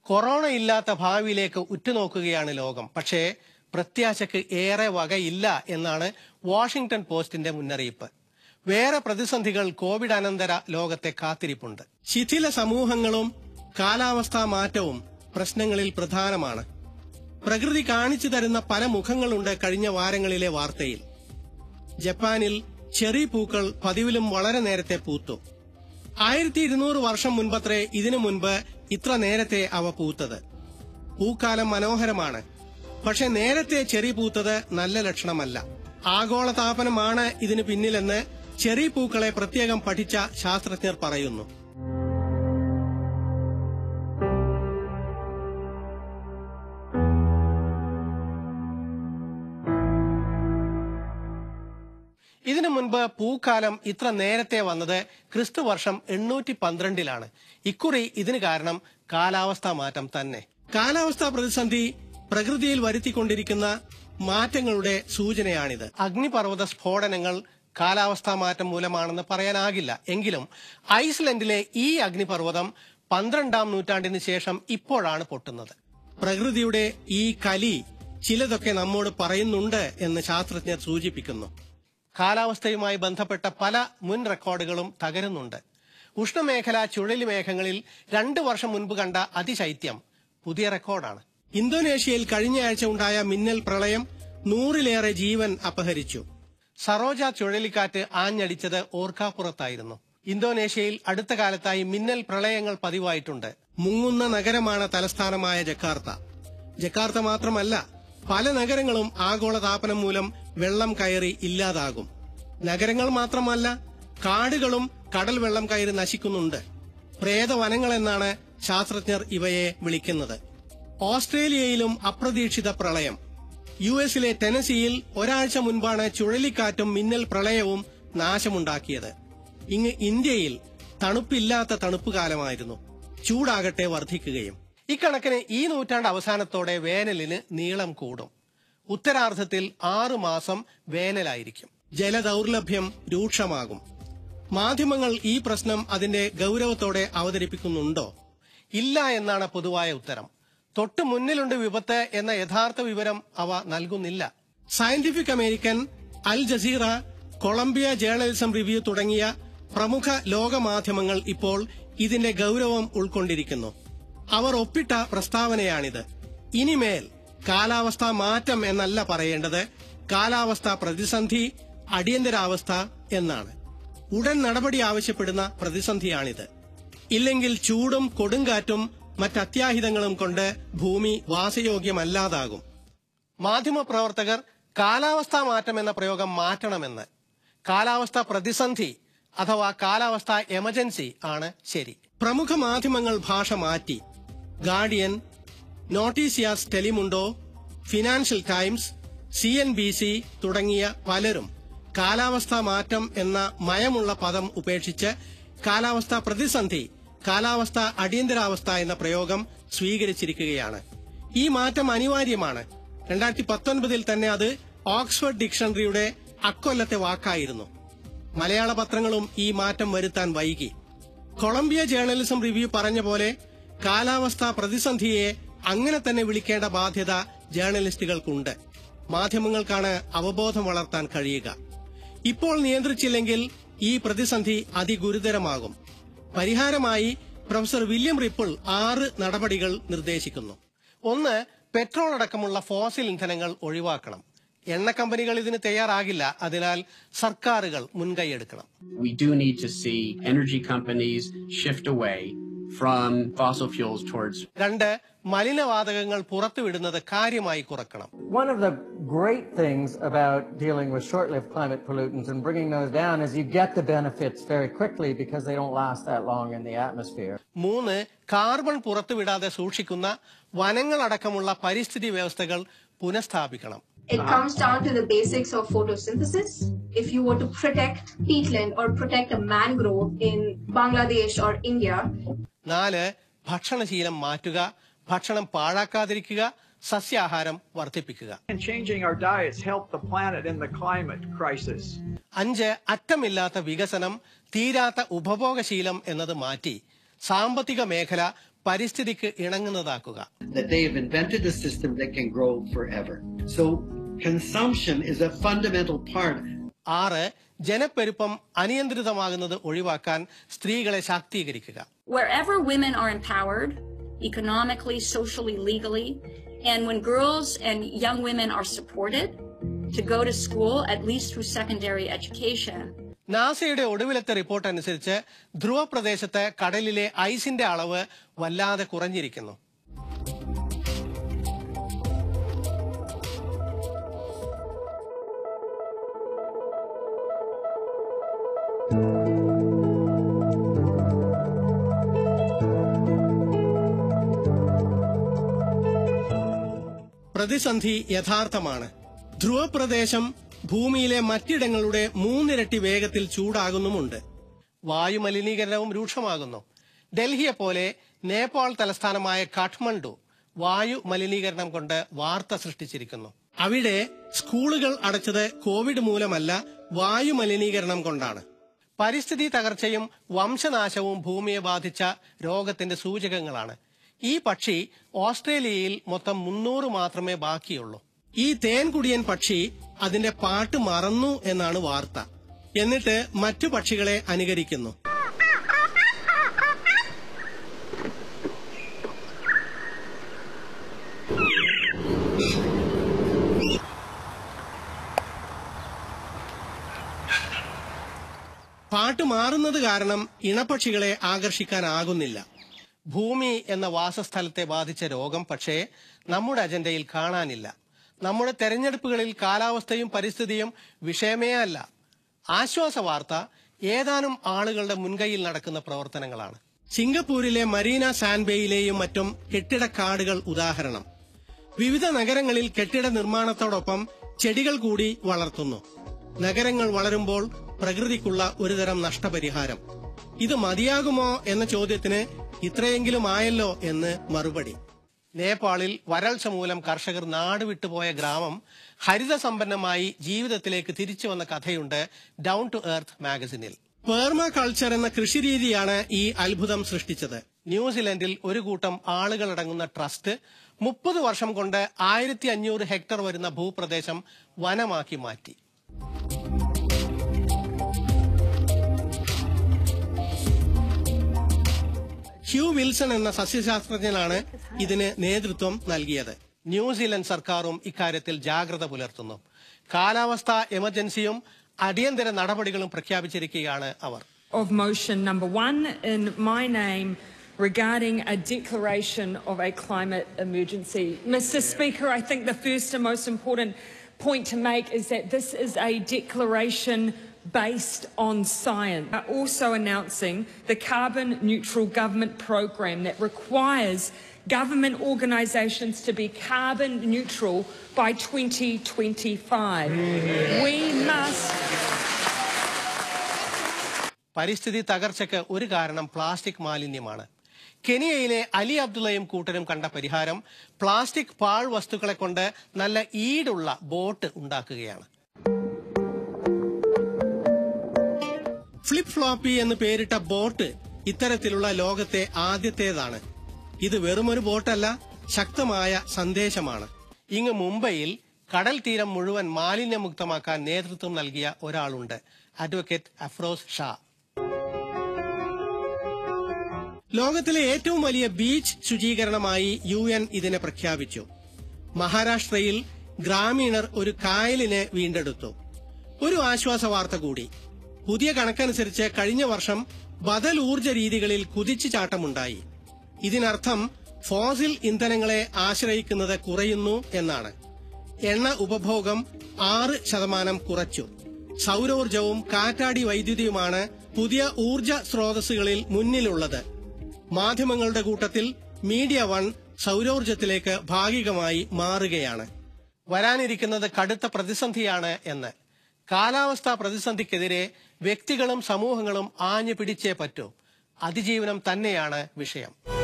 Corona ഇല്ലാത്ത ഭാവിയിലേക്ക് ഉറ്റുനോക്കുകയാണ് ലോകം പക്ഷേ പ്രത്യാശയ്ക്ക് ഏറെ വകയില്ല എന്നാണ് വാഷിംഗ്ടൺ പോസ്റ്റിന്റെ മുന്നറിയിപ്പ് വേറെ പ്രതിസന്ധികൾ കോവിഡ് അനന്തര ലോകത്തെ കാത്തിരിപ്പുണ്ട് ശിഥില സമൂഹങ്ങളും കാലാവസ്ഥാ മാറ്റവും പ്രശ്നങ്ങളിൽ പ്രധാനമാണ് പ്രകൃതി കാണിച്ചു തരുന്ന പല മുഖങ്ങളുണ്ട് കഴിഞ്ഞ വാരങ്ങളിലെ വാർത്തയിൽ ജപ്പാനിൽ ചെറി പൂക്കൾ പതിവിലും വളരെ നേരത്തെ പൂത്തു ആയിരത്തി ഇരുന്നൂറ് വർഷം മുൻപത്രേ ഇതിനു മുൻപ് ഇത്ര നേരത്തെ അവ പൂത്തത് പൂക്കാലം മനോഹരമാണ് പക്ഷെ നേരത്തെ ചെറി പൂത്തത് നല്ല ലക്ഷണമല്ല ആഗോളതാപനമാണ് ഇതിന് പിന്നിലെന്ന് ചെറി പൂക്കളെ പ്രത്യേകം പഠിച്ച ശാസ്ത്രജ്ഞർ പറയുന്നു ഇതിനു മുൻപ് പൂക്കാലം ഇത്ര നേരത്തെ വന്നത് ക്രിസ്തു വർഷം എണ്ണൂറ്റി പന്ത്രണ്ടിലാണ് ഇക്കുറി ഇതിന് കാരണം കാലാവസ്ഥാ മാറ്റം തന്നെ കാലാവസ്ഥാ പ്രതിസന്ധി പ്രകൃതിയിൽ വരുത്തിക്കൊണ്ടിരിക്കുന്ന മാറ്റങ്ങളുടെ സൂചനയാണിത് അഗ്നിപർവ്വത സ്ഫോടനങ്ങൾ കാലാവസ്ഥാ മാറ്റം മൂലമാണെന്ന് പറയാനാകില്ല എങ്കിലും ഐസ്ലൻഡിലെ ഈ അഗ്നിപർവ്വതം പന്ത്രണ്ടാം നൂറ്റാണ്ടിന് ശേഷം ഇപ്പോഴാണ് പൊട്ടുന്നത് പ്രകൃതിയുടെ ഈ കലി ചിലതൊക്കെ നമ്മോട് പറയുന്നുണ്ട് എന്ന് ശാസ്ത്രജ്ഞർ സൂചിപ്പിക്കുന്നു കാലാവസ്ഥയുമായി ബന്ധപ്പെട്ട പല മുൻ റെക്കോർഡുകളും തകരുന്നുണ്ട് ഉഷ്ണമേഖല ചുഴലി മേഘങ്ങളിൽ രണ്ടു വർഷം മുൻപ് കണ്ട അതിശൈത്യം പുതിയ റെക്കോർഡാണ് ഇന്തോനേഷ്യയിൽ കഴിഞ്ഞയാഴ്ച ഉണ്ടായ മിന്നൽ പ്രളയം നൂറിലേറെ ജീവൻ അപഹരിച്ചു സറോജ ചുഴലിക്കാറ്റ് ആഞ്ഞടിച്ചത് ഓർക്കാപ്പുറത്തായിരുന്നു ഇന്തോനേഷ്യയിൽ അടുത്ത കാലത്തായി മിന്നൽ പ്രളയങ്ങൾ പതിവായിട്ടുണ്ട് മുങ്ങുന്ന നഗരമാണ് തലസ്ഥാനമായ ജക്കാർത്ത ജക്കാർത്ത മാത്രമല്ല പല നഗരങ്ങളും ആഗോളതാപനം മൂലം വെള്ളം കയറി ഇല്ലാതാകും നഗരങ്ങൾ മാത്രമല്ല കാടുകളും കടൽ വെള്ളം കയറി നശിക്കുന്നുണ്ട് പ്രേതവനങ്ങൾ എന്നാണ് ശാസ്ത്രജ്ഞർ ഇവയെ വിളിക്കുന്നത് ഓസ്ട്രേലിയയിലും അപ്രതീക്ഷിത പ്രളയം യു എസിലെ ടെനസിയിൽ ഒരാഴ്ച മുൻപാണ് ചുഴലിക്കാറ്റും മിന്നൽ പ്രളയവും നാശമുണ്ടാക്കിയത് ഇങ്ങ് ഇന്ത്യയിൽ തണുപ്പില്ലാത്ത തണുപ്പ് കാലമായിരുന്നു ചൂടാകട്ടെ വർദ്ധിക്കുകയും ഇക്കണക്കിന് ഈ നൂറ്റാണ്ട് അവസാനത്തോടെ വേനലിന് നീളം കൂടും ഉത്തരാർദ്ധത്തിൽ ആറു മാസം വേനലായിരിക്കും ജലദൗർലഭ്യം രൂക്ഷമാകും മാധ്യമങ്ങൾ ഈ പ്രശ്നം അതിന്റെ ഗൗരവത്തോടെ അവതരിപ്പിക്കുന്നുണ്ടോ ഇല്ല എന്നാണ് പൊതുവായ ഉത്തരം തൊട്ടു മുന്നിലുണ്ട് വിപത്ത് എന്ന യഥാർത്ഥ വിവരം അവ നൽകുന്നില്ല Scientific American Al Jazeera Columbia Journalism Review തുടങ്ങിയ പ്രമുഖ ലോകമാധ്യമങ്ങൾ ഇപ്പോൾ ഇതിന്റെ ഗൗരവം ഉൾക്കൊണ്ടിരിക്കുന്നു അവർ ഒപ്പിട്ട പ്രസ്താവനയാണിത് ഇനിമേൽ കാലാവസ്ഥാ മാറ്റം എന്നല്ല പറയേണ്ടത് കാലാവസ്ഥാ പ്രതിസന്ധി അടിയന്തരാവസ്ഥ എന്നാണ് ഉടൻ നടപടി ആവശ്യപ്പെടുന്ന പ്രതിസന്ധിയാണിത് ഇല്ലെങ്കിൽ ചൂടും കൊടുങ്കാറ്റും മറ്റത്യാഹിതങ്ങളും കൊണ്ട് ഭൂമി വാസയോഗ്യമല്ലാതാകും മാധ്യമപ്രവർത്തകർ കാലാവസ്ഥാ മാറ്റം എന്ന പ്രയോഗം മാറ്റണമെന്ന് കാലാവസ്ഥാ പ്രതിസന്ധി അഥവാ കാലാവസ്ഥാ എമർജൻസി ആണ് ശരി പ്രമുഖ മാധ്യമങ്ങൾ ഭാഷ മാറ്റി Guardian Noticias Telemundo Financial Times C N B C തുടങ്ങിയ പലരും കാലാവസ്ഥാ മാറ്റം എന്ന മയമുള്ള പദം ഉപേക്ഷിച്ച് കാലാവസ്ഥാ പ്രതിസന്ധി കാലാവസ്ഥ അടിയന്തരാവസ്ഥ എന്ന പ്രയോഗം സ്വീകരിച്ചിരിക്കുകയാണ് ഈ മാറ്റം അനിവാര്യമാണ് രണ്ടായിരത്തി പത്തൊൻപതിൽ തന്നെ അത് ഓക്സ്ഫോർഡ് ഡിക്ഷണറിയുടെ അക്കൊല്ലത്തെ വാക്കായിരുന്നു മലയാള പത്രങ്ങളും ഈ മാറ്റം വരുത്താൻ വൈകി കൊളംബിയ ജേർണലിസം റിവ്യൂ പറഞ്ഞ പോലെ കാലാവസ്ഥാ പ്രതിസന്ധിയെ അങ്ങനെ തന്നെ വിളിക്കേണ്ട ബാധ്യത ജേർണലിസ്റ്റുകൾക്കുണ്ട് മാധ്യമങ്ങൾക്കാണ് അവബോധം വളർത്താൻ കഴിയുക ഇപ്പോൾ നിയന്ത്രിച്ചില്ലെങ്കിൽ ഈ പ്രതിസന്ധി അതിഗുരുതരമാകും പരിഹാരമായി പ്രൊഫസർ വില്യം റിപ്പിൾ ആറ് നടപടികൾ നിർദ്ദേശിക്കുന്നു ഒന്ന് പെട്രോൾ അടക്കമുള്ള ഫോസിൽ ഇന്ധനങ്ങൾ ഒഴിവാക്കണം എണ്ണ കമ്പനികൾ ഇതിന് തയ്യാറാകില്ല അതിനാൽ സർക്കാരുകൾ മുൻകൈയെടുക്കണം We do need to see energy companies shift away from fossil fuels towards രണ്ട് മലിനവാതകങ്ങൾ പുറത്തുവിടുന്നത് കാര്യമായി കുറക്കണം One of the great things about dealing with short-lived climate pollutants and bringing those down is you get the benefits very quickly because they don't last that long in the atmosphere. മൂന്ന് carbon പുറത്തുവിടാതെ സൂക്ഷിക്കുന്ന വനങ്ങളടക്കമുള്ള പരിസ്ഥിതി വ്യവസ്ഥകൾ പുനഃസ്ഥാപിക്കണം It comes down to the basics of photosynthesis. If you were to protect peatland or protect a mangrove in Bangladesh or India, നാല് ഭക്ഷണശീലം മാറ്റുക ഭക്ഷണം പാഴാക്കാതിരിക്കുക സസ്യാഹാരം വർദ്ധിപ്പിക്കുക And changing our diets help the planet in the climate crisis. അഞ്ച് അറ്റമില്ലാത്ത വികസനം തീരാത്ത ഉപഭോഗശീലം എന്നത് മാറ്റി സാമ്പത്തിക മേഖല പരിസ്ഥിതിക്ക് ഇണങ്ങുന്നതാക്കുക that they have invented a system that can grow forever. So consumption is a fundamental part ആറ് ജനപ്പെരുപ്പം അനിയന്ത്രിതമാകുന്നത് ഒഴിവാക്കാൻ സ്ത്രീകളെ ശാക്തീകരിക്കുക Wherever women are empowered, economically, socially, legally, and when girls and young women are supported to go to school, at least through secondary education, നാസയുടെ ഒടുവിലത്തെ report അനുസരിച്ച് ധ്രുവപ്രദേശത്ത് കടലിലെ ഐസിന്റെ അളവ് വല്ലാതെ കുറഞ്ഞിരിക്കുന്നു പ്രതിസന്ധി യഥാർത്ഥമാണ് ധ്രുവപ്രദേശം ഭൂമിയിലെ മറ്റിടങ്ങളുടെ മൂന്നിരട്ടി വേഗത്തിൽ ചൂടാകുന്നുമുണ്ട് വായുമലിനീകരണവും രൂക്ഷമാകുന്നു ഡൽഹിയെ പോലെ നേപ്പാൾ തലസ്ഥാനമായ കാഠ്മണ്ഡു വായു മലിനീകരണം കൊണ്ട് വാർത്ത സൃഷ്ടിച്ചിരിക്കുന്നു അവിടെ സ്കൂളുകൾ അടച്ചത് കോവിഡ് മൂലമല്ല വായു മലിനീകരണം കൊണ്ടാണ് പരിസ്ഥിതി തകർച്ചയും വംശനാശവും ഭൂമിയെ ബാധിച്ച രോഗത്തിന്റെ സൂചകങ്ങളാണ് ഈ പക്ഷി ഓസ്ട്രേലിയയിൽ മൊത്തം മുന്നൂറ് മാത്രമേ ബാക്കിയുള്ളൂ ഈ തേൻകുടിയൻ പക്ഷി അതിന്റെ പാട്ട് മറന്നു എന്നാണ് വാർത്ത എന്നിട്ട് മറ്റു പക്ഷികളെ അനുകരിക്കുന്നു പാട്ട് മാറുന്നത് കാരണം ഇണപക്ഷികളെ ആകർഷിക്കാനാകുന്നില്ല ഭൂമി എന്ന വാസസ്ഥലത്തെ ബാധിച്ച രോഗം പക്ഷേ നമ്മുടെ അജണ്ടയിൽ കാണാനില്ല നമ്മുടെ തെരഞ്ഞെടുപ്പുകളിൽ കാലാവസ്ഥയും പരിസ്ഥിതിയും വിഷയമേ അല്ല ആശ്വാസ വാർത്ത ഏതാനും ആളുകളുടെ മുൻകൈയിൽ നടക്കുന്ന പ്രവർത്തനങ്ങളാണ് സിംഗപ്പൂരിലെ മരീന സാൻബേയിലെയും മറ്റും കെട്ടിടക്കാടുകൾ ഉദാഹരണം വിവിധ നഗരങ്ങളിൽ കെട്ടിട നിർമ്മാണത്തോടൊപ്പം ചെടികൾ കൂടി വളർത്തുന്നു നഗരങ്ങൾ വളരുമ്പോൾ പ്രകൃതിക്കുള്ള ഒരുതരം നഷ്ടപരിഹാരം ഇത് മതിയാകുമോ എന്ന ചോദ്യത്തിന് ഇത്രയെങ്കിലും ആയല്ലോ എന്ന് മറുപടി നേപ്പാളിൽ വരൾച്ച മൂലം കർഷകർ നാട് വിട്ടുപോയ ഗ്രാമം ഹരിതസമ്പന്നമായി ജീവിതത്തിലേക്ക് തിരിച്ചു വന്ന കഥയുണ്ട് ഡൗൺ ടു എർത്ത് മാഗസിനിൽ പേർമ കൾച്ചർ എന്ന കൃഷിരീതിയാണ് ഈ അത്ഭുതം സൃഷ്ടിച്ചത് ന്യൂസിലൻഡിൽ ഒരു കൂട്ടം ആളുകളടങ്ങുന്ന ട്രസ്റ്റ് മുപ്പത് വർഷം കൊണ്ട് ആയിരത്തി അഞ്ഞൂറ് ഹെക്ടർ വരുന്ന ഭൂപ്രദേശം വനമാക്കി മാറ്റി ഹ്യൂ വിൽസൺ എന്ന സസ്യശാസ്ത്രജ്ഞനാണ് ഇതിന് നേതൃത്വം നൽകിയത് ന്യൂസിലൻഡ് സർക്കാരും ഇക്കാര്യത്തിൽ ജാഗ്രത പുലർത്തുന്നു കാലാവസ്ഥാ എമർജൻസിയും അടിയന്തര നടപടികളും പ്രഖ്യാപിച്ചിരിക്കുകയാണ് അവർ of motion number one in my name regarding a declaration of a climate emergency. Mr. Speaker, I think the first and most important point to make is that this is a declaration based on science. We are Also announcing the carbon neutral government program that requires government organisations to be carbon neutral by 2025. We must പരിസ്ഥിതി തകർച്ചയ്ക്ക് ഒരു കാരണം plastic മാലിന്യമാണ് കെനിയയിലെ Ali അബ്ദുള്ളയും കൂട്ടരും കണ്ട പരിഹാരം plastic പാഴ് വസ്തുക്കളെ കൊണ്ട് നല്ല ഈടുള്ള ബോട്ട് ഉണ്ടാക്കുകയാണ് ഫ്ലിപ്പ് ഫ്ലോപ്പി എന്ന് പേരിട്ട ബോട്ട് ഇത്തരത്തിലുള്ള ലോകത്തെ ആദ്യത്തേതാണ് ഇത് വെറുമൊരു ബോട്ടല്ല ശക്തമായ സന്ദേശമാണ് ഇങ്ങ് മുംബൈയിൽ കടൽ തീരം മുഴുവൻ മാലിന്യമുക്തമാക്കാൻ നേതൃത്വം നൽകിയ ഒരാളുണ്ട് അഡ്വക്കേറ്റ് അഫ്രോസ് ഷാ ലോകത്തിലെ ഏറ്റവും വലിയ ബീച്ച് ശുചീകരണമായി യു എൻ ഇതിനെ പ്രഖ്യാപിച്ചു മഹാരാഷ്ട്രയിൽ ഗ്രാമീണർ ഒരു കായലിനെ വീണ്ടെടുത്തു ഒരു ആശ്വാസ വാർത്ത കൂടി പുതിയ കണക്കനുസരിച്ച് കഴിഞ്ഞ വർഷം ബദൽ ഊർജ രീതികളിൽ കുതിച്ചുചാട്ടമുണ്ടായി ഇതിനർത്ഥം ഫോസിൽ ഇന്ധനങ്ങളെ ആശ്രയിക്കുന്നത് കുറയുന്നു എന്നാണ് എണ്ണ ഉപഭോഗം ആറ് ശതമാനം കുറച്ചു സൗരോർജവും കാറ്റാടി വൈദ്യുതിയുമാണ് പുതിയ ഊർജ സ്രോതസ്സുകളിൽ മുന്നിലുള്ളത് മാധ്യമങ്ങളുടെ കൂട്ടത്തിൽ മീഡിയ വൺ സൗരോർജത്തിലേക്ക് ഭാഗികമായി മാറുകയാണ് വരാനിരിക്കുന്നത് കടുത്ത പ്രതിസന്ധിയാണ് എന്ന് കാലാവസ്ഥാ പ്രതിസന്ധിക്കെതിരെ വ്യക്തികളും സമൂഹങ്ങളും ആഞ്ഞു പിടിച്ചേ പറ്റൂ അതിജീവനം തന്നെയാണ് വിഷയം